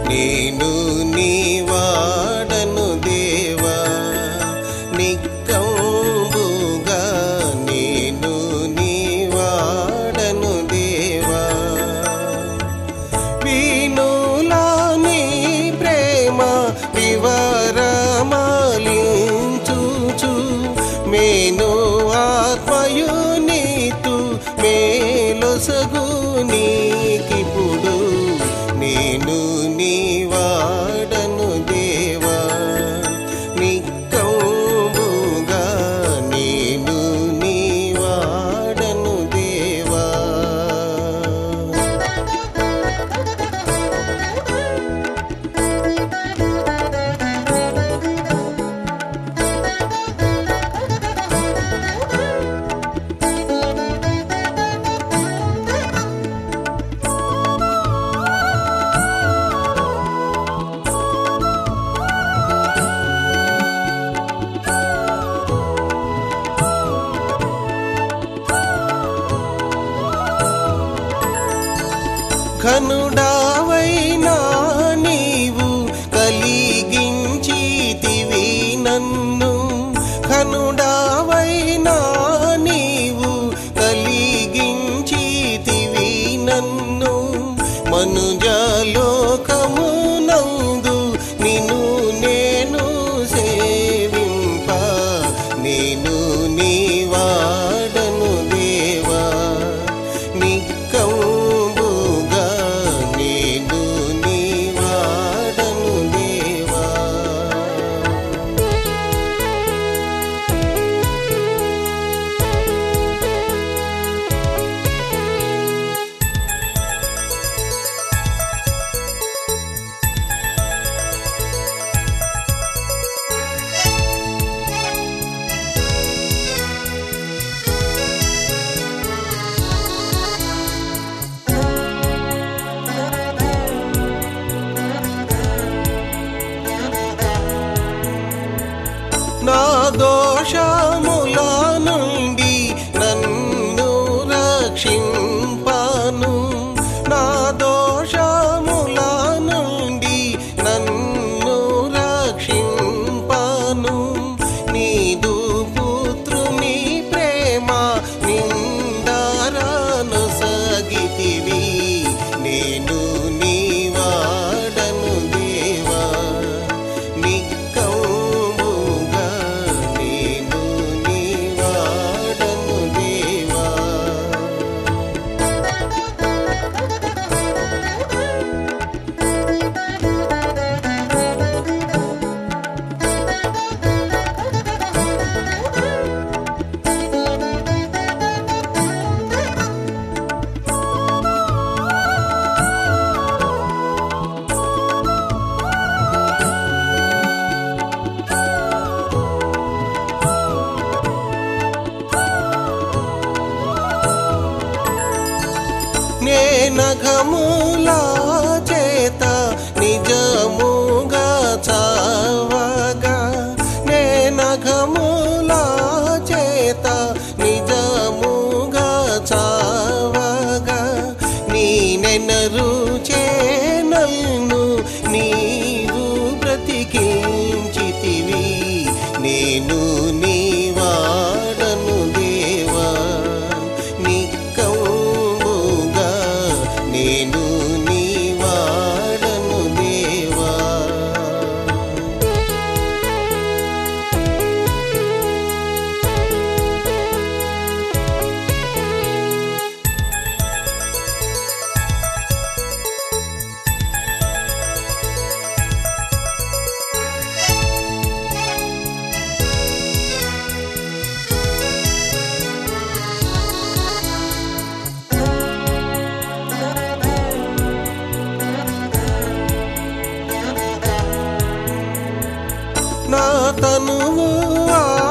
నేను నీ వాడను దేవా నిక్కంబుగా నేను నీ వాడను దేవా వినులాని ప్రేమ వివరమాలించుచు మేను ఆత్మయు నీతు మేలొసగు నీకిప్పుడు నేను నీ వాడను దేవా నిక్కంబుగా నేను నీ వాడను దేవా ఘనుడావైనా నీవు కలిగించితివి నన్ను ఘనుడావైనా నీవు కలిగించితివి నన్ను మనుజలోకమునందు నిన్ను నేను సేవింప నేను నీ వాడను దేవా నిక్కంబుగా నేను నీ వాడను దేవా నా దోషముల నుండి నన్ను రక్షింపాను నా దోషముల నుండి నన్ను రక్షింపాను నీదు పుత్రుని ప్రేమ నిందారాను సగితివి నేను నీ వాడను దేవా నిక్కముగా నేను నీ వాడను దేవా నేనఘములా చేత నిజముగా చావగా నేనఘములా చేత నిజముగా చావగా నీ నెనరు చేనల్ను నీవు బ్రతికించితివి నేను నీ వాడను దేవా నిక్కముగా నేను నీ వాడను దేవా నా తనువు